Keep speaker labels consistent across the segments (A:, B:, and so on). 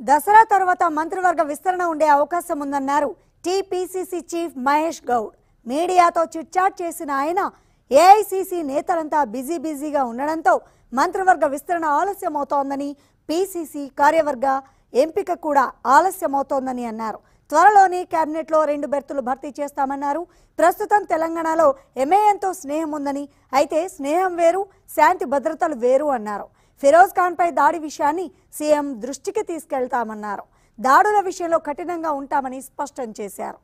A: దసరా తర్వాత మంత్రివర్గ విస్తరణ ఉండే అవకాశం ఉందన్నారు టీపీసీసీ చీఫ్ మహేష్ గౌడ్ మీడియాతో చిట్చాట్ చేసిన ఆయన ఏఐసీసీ నేతలంతా బిజీ బిజీగా ఉండడంతో మంత్రివర్గ విస్తరణ ఆలస్యమవుతోందని పీసీసీ కార్యవర్గ ఎంపిక కూడా ఆలస్యమవుతోందని అన్నారు త్వరలోనే కేబినెట్లో రెండు బెర్తులు భర్తీ చేస్తామన్నారు ప్రస్తుతం తెలంగాణలో ఎంఏఎన్తో స్నేహం ఉందని అయితే స్నేహం వేరు శాంతి భద్రతలు వేరు అన్నారు ఫిరోజ్ ఖాన్పై దాడి విషయాన్ని సీఎం దృష్టికి తీసుకెళ్తామన్నారు దాడుల విషయంలో కఠినంగా ఉంటామని స్పష్టం చేశారు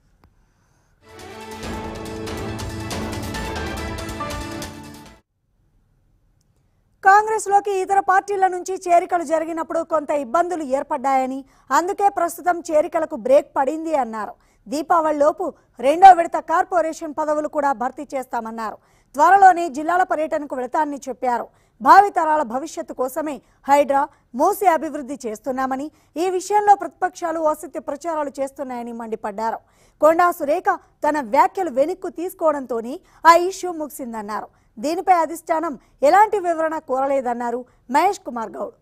A: కాంగ్రెస్లోకి ఇతర పార్టీల నుంచి చేరికలు జరిగినప్పుడు కొంత ఇబ్బందులు ఏర్పడ్డాయని అందుకే ప్రస్తుతం చేరికలకు బ్రేక్ పడింది అన్నారు దీపావళిలోపు రెండో విడత కార్పొరేషన్ పదవులు కూడా భర్తీ చేస్తామన్నారు త్వరలోనే జిల్లాల పర్యటనకు వెళతానని చెప్పారు భావితరాల భవిష్యత్తు కోసమే హైడ్రా మూసి అభివృద్ధి చేస్తున్నామని ఈ విషయంలో ప్రతిపక్షాలు అసత్య ప్రచారాలు చేస్తున్నాయని మండిపడ్డారు కొండా సురేఖ తన వ్యాఖ్యలు వెనక్కు తీసుకోవడంతోనే ఆ ఇష్యూ ముగిసిందన్నారు దీనిపై అధిష్టానం ఎలాంటి వివరణ కోరలేదన్నారు మహేష్ కుమార్ గౌడ్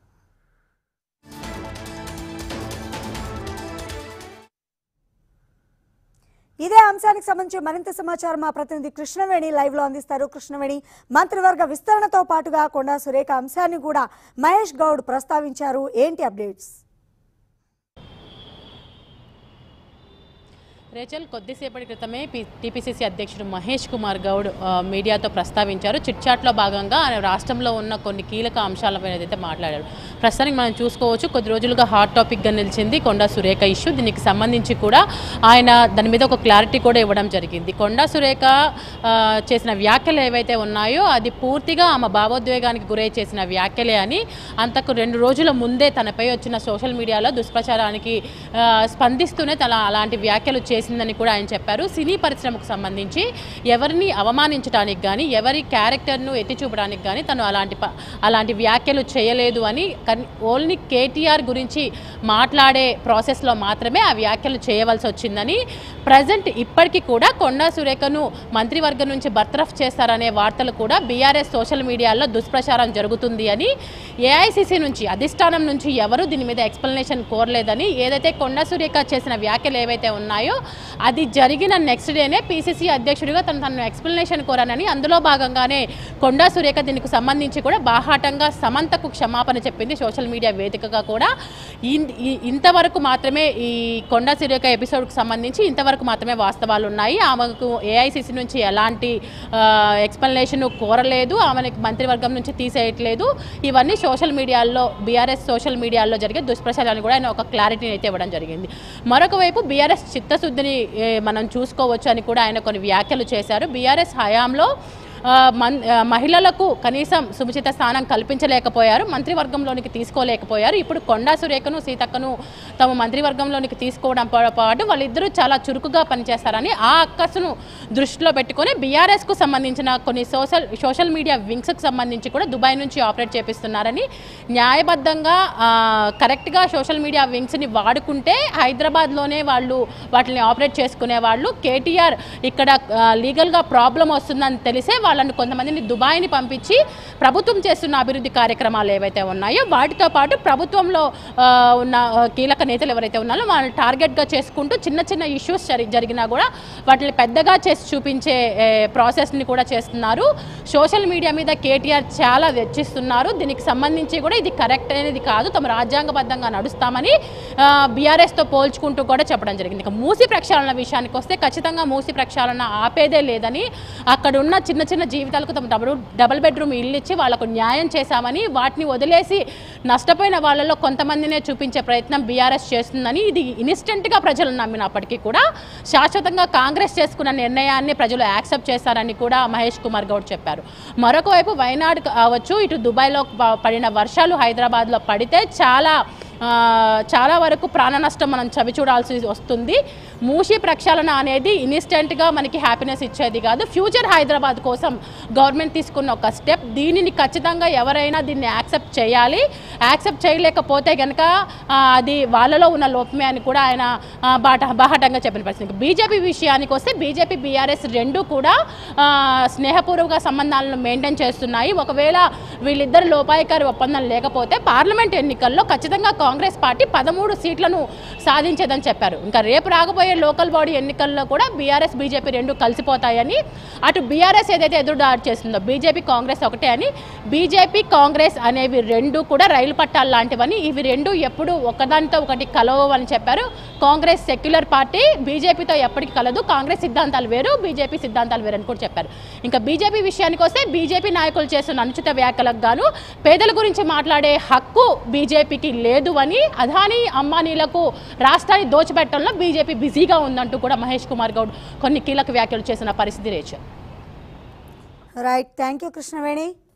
A: ఇదే అంశానికి సంబంధించి మరింత సమాచారం మా ప్రతినిధి కృష్ణవేణి లైవ్ లో అందిస్తారు కృష్ణవేణి మంత్రివర్గ విస్తరణతో పాటుగా కొండా సురేఖ అంశాన్ని కూడా మహేష్ గౌడ్ ప్రస్తావించారు ఏంటి అప్డేట్స్
B: రేచల్ కొద్దిసేపటి క్రితమే పి టీపీసీసీ అధ్యక్షుడు మహేష్ కుమార్ గౌడ్ ఆ, మీడియాతో ప్రస్తావించారు చిట్చాట్లో భాగంగా ఆయన రాష్ట్రంలో ఉన్న కొన్ని కీలక అంశాలపై అయితే మాట్లాడారు ప్రస్తుతానికి మనం చూసుకోవచ్చు కొద్ది రోజులుగా హాట్ టాపిక్గా నిలిచింది కొండా సురేఖ ఇష్యూ దీనికి సంబంధించి కూడా ఆయన దాని మీద ఒక క్లారిటీ కూడా ఇవ్వడం జరిగింది కొండా సురేఖ ఆ, చేసిన వ్యాఖ్యలు ఏవైతే ఉన్నాయో అది పూర్తిగా ఆమె భావోద్వేగానికి గురై చేసిన వ్యాఖ్యలే అని అంతకు రెండు రోజుల ముందే తనపై వచ్చిన సోషల్ మీడియాలో దుష్ప్రచారానికి ఆ, స్పందిస్తూనే తన అలాంటి వ్యాఖ్యలు చేసిందని కూడా ఆయన చెప్పారు సినీ పరిశ్రమకు సంబంధించి ఎవరిని అవమానించడానికి కానీ ఎవరి క్యారెక్టర్ను ఎత్తి చూపడానికి కానీ తను అలాంటి ప- అలాంటి వ్యాఖ్యలు చేయలేదు అని కన్- ఓన్లీ కేటీఆర్ గురించి మాట్లాడే ప్రాసెస్లో మాత్రమే ఆ వ్యాఖ్యలు చేయవలసి వచ్చిందని ప్రజెంట్ ఇప్పటికీ కూడా కొండా సురేఖను మంత్రివర్గం నుంచి బర్తరఫ్ చేస్తారనే వార్తలు కూడా బీఆర్ఎస్ సోషల్ మీడియాలో దుష్ప్రచారం జరుగుతుంది అని ఏఐసిసి నుంచి అధిష్టానం నుంచి ఎవరు దీని మీద ఎక్స్ప్లెనేషన్ కోరలేదని ఏదైతే కొండా సురేఖ చేసిన వ్యాఖ్యలు ఏవైతే ఉన్నాయో అది జరిగిన నెక్స్ట్ డేనే పీసీసీ అధ్యక్షుడిగా తను తను ఎక్స్ప్లెనేషన్ కోరానని అందులో భాగంగానే కొండా సురేఖ దీనికి సంబంధించి కూడా బాహాటంగా సమంతకు క్షమాపణ చెప్పింది సోషల్ మీడియా వేదికగా కూడా ఇన్- ఈ- ఇంతవరకు మాత్రమే ఈ కొండా సురేఖ ఎపిసోడ్కి సంబంధించి ఇంతవరకు మాత్రమే వాస్తవాలు ఉన్నాయి ఆమెకు ఏఐసిసి నుంచి ఎలాంటి ఎక్స్ప్లెనేషన్ కోరలేదు ఆమెకి మంత్రివర్గం నుంచి తీసేయట్లేదు ఇవన్నీ సోషల్ మీడియాలో బీఆర్ఎస్ సోషల్ మీడియాలో జరిగే దుష్ప్రచారాన్ని కూడా ఆయన ఒక క్లారిటీని అయితే ఇవ్వడం జరిగింది మరొక వైపు బీఆర్ఎస్ చిత్తశుద్ధిని ఏ, మనం చూసుకోవచ్చు అని కూడా ఆయన కొన్ని వ్యాఖ్యలు చేశారు బీఆర్ఎస్ హయాంలో ఆ, మన్ ఆ, మహిళలకు కనీసం సుముచిత స్థానం కల్పించలేకపోయారు మంత్రివర్గంలోనికి తీసుకోలేకపోయారు ఇప్పుడు కొండా సురేఖను సీతక్కను తమ మంత్రివర్గంలోనికి తీసుకోవడం పా- పాటు వాళ్ళిద్దరూ చాలా చురుకుగా పనిచేస్తారని ఆ అక్కసును దృష్టిలో పెట్టుకొని బీఆర్ఎస్కు సంబంధించిన కొన్ని సోషల్ సోషల్ మీడియా వింగ్స్కి సంబంధించి కూడా దుబాయ్ నుంచి ఆపరేట్ చేపిస్తున్నారని న్యాయబద్ధంగా ఆ, కరెక్ట్గా సోషల్ మీడియా వింగ్స్ని వాడుకుంటే హైదరాబాద్లోనే వాళ్ళు వాటిని ఆపరేట్ చేసుకునే వాళ్ళు కేటీఆర్ ఇక్కడ ఆ, లీగల్గా ప్రాబ్లం వస్తుందని తెలిసే వాళ్ళని కొంతమందిని దుబాయ్ని పంపించి ప్రభుత్వం చేస్తున్న అభివృద్ధి కార్యక్రమాలు ఏవైతే ఉన్నాయో వాటితో పాటు ప్రభుత్వంలో ఆ, ఉన్న ఆ, కీలక నేతలు ఎవరైతే ఉన్నారో వాళ్ళని టార్గెట్గా చేసుకుంటూ చిన్న చిన్న ఇష్యూస్ జరిగినా కూడా వాటిని పెద్దగా చేసి చూపించే ఏ, ప్రాసెస్ని కూడా చేస్తున్నారు సోషల్ మీడియా మీద కేటీఆర్ చాలా వెచ్చిస్తున్నారు దీనికి సంబంధించి కూడా ఇది కరెక్ట్ అనేది కాదు తమ రాజ్యాంగబద్ధంగా నడుస్తామని బీఆర్ఎస్తో పోల్చుకుంటూ కూడా చెప్పడం జరిగింది ఇక మూసి ప్రక్షాళన విషయానికి వస్తే ఖచ్చితంగా మూసి ప్రక్షాళన ఆపేదే లేదని అక్కడ ఉన్న చిన్న చిన్న జీవితాలకు తమ డబుల్ డబుల్ బెడ్రూమ్ ఇల్లు ఇచ్చి వాళ్ళకు న్యాయం చేశామని వాటిని వదిలేసి నష్టపోయిన వాళ్ళలో కొంతమందినే చూపించే ప్రయత్నం బీఆర్ఎస్ చేస్తుందని ఇది ఇన్స్టెంట్గా ప్రజలు నమ్మినప్పటికీ కూడా శాశ్వతంగా కాంగ్రెస్ చేసుకున్న నిర్ణయాన్ని ప్రజలు యాక్సెప్ట్ చేస్తారని కూడా మహేష్ కుమార్ గౌడ్ చెప్పారు మరొక వైపు వైనాడ్ కావచ్చు ఇటు దుబాయ్లో ప- పడిన వర్షాలు హైదరాబాద్లో పడితే చాలా ఆ, చాలా వరకు ప్రాణ నష్టం మనం చవి చూడాల్సి వస్తుంది మూసి ప్రక్షాళన అనేది ఇన్స్టెంట్గా మనకి హ్యాపీనెస్ ఇచ్చేది కాదు ఫ్యూచర్ హైదరాబాద్ కోసం గవర్నమెంట్ తీసుకున్న ఒక స్టెప్ దీనిని ఖచ్చితంగా ఎవరైనా దీన్ని యాక్సెప్ట్ చేయాలి యాక్సెప్ట్ చేయలేకపోతే కనుక అది వాళ్ళలో ఉన్న లోపమే అని కూడా ఆయన ఆ, బాట బాహటంగా చెప్పిన పరిస్థితి బీజేపీ విషయానికి వస్తే బీజేపీ బీఆర్ఎస్ రెండు కూడా ఆ, స్నేహపూర్వక సంబంధాలను మెయింటైన్ చేస్తున్నాయి ఒకవేళ వీళ్ళిద్దరు లోపాయికారి ఒప్పందం లేకపోతే పార్లమెంట్ ఎన్నికల్లో ఖచ్చితంగా కాంగ్రెస్ పార్టీ పదమూడు సీట్లను సాధించేదని చెప్పారు ఇంకా రేపు రాకపోయే లోకల్ బాడీ ఎన్నికల్లో కూడా బీఆర్ఎస్ బీజేపీ రెండు కలిసిపోతాయని అటు బీఆర్ఎస్ ఏదైతే ఎదురుదాడి చేస్తుందో బీజేపీ కాంగ్రెస్ ఒకటే అని బీజేపీ కాంగ్రెస్ అనేవి రెండు కూడా రైలు పట్టాలు లాంటివని ఇవి రెండు ఎప్పుడు ఒకదానితో ఒకటి కలవవు అని చెప్పారు కాంగ్రెస్ సెక్యులర్ పార్టీ బీజేపీతో ఎప్పటికీ కలదు కాంగ్రెస్ సిద్ధాంతాలు వేరు బీజేపీ సిద్ధాంతాలు వేరు అని కూడా చెప్పారు ఇంకా బీజేపీ విషయానికి వస్తే బీజేపీ నాయకులు చేస్తున్న అనుచిత వ్యాఖ్యలకు గాను పేదల గురించి మాట్లాడే హక్కు బీజేపీకి లేదు అని అదానీ అంబానీలకు రాష్ట్రాన్ని దోచిపెట్టడంలో బీజేపీ బిజీగా ఉందంటూ కూడా మహేష్ కుమార్ గౌడ్ కొన్ని కీలక వ్యాఖ్యలు చేసిన పరిస్థితి రేచారు
A: రైట్ థ్యాంక్ యూ కృష్ణవేణి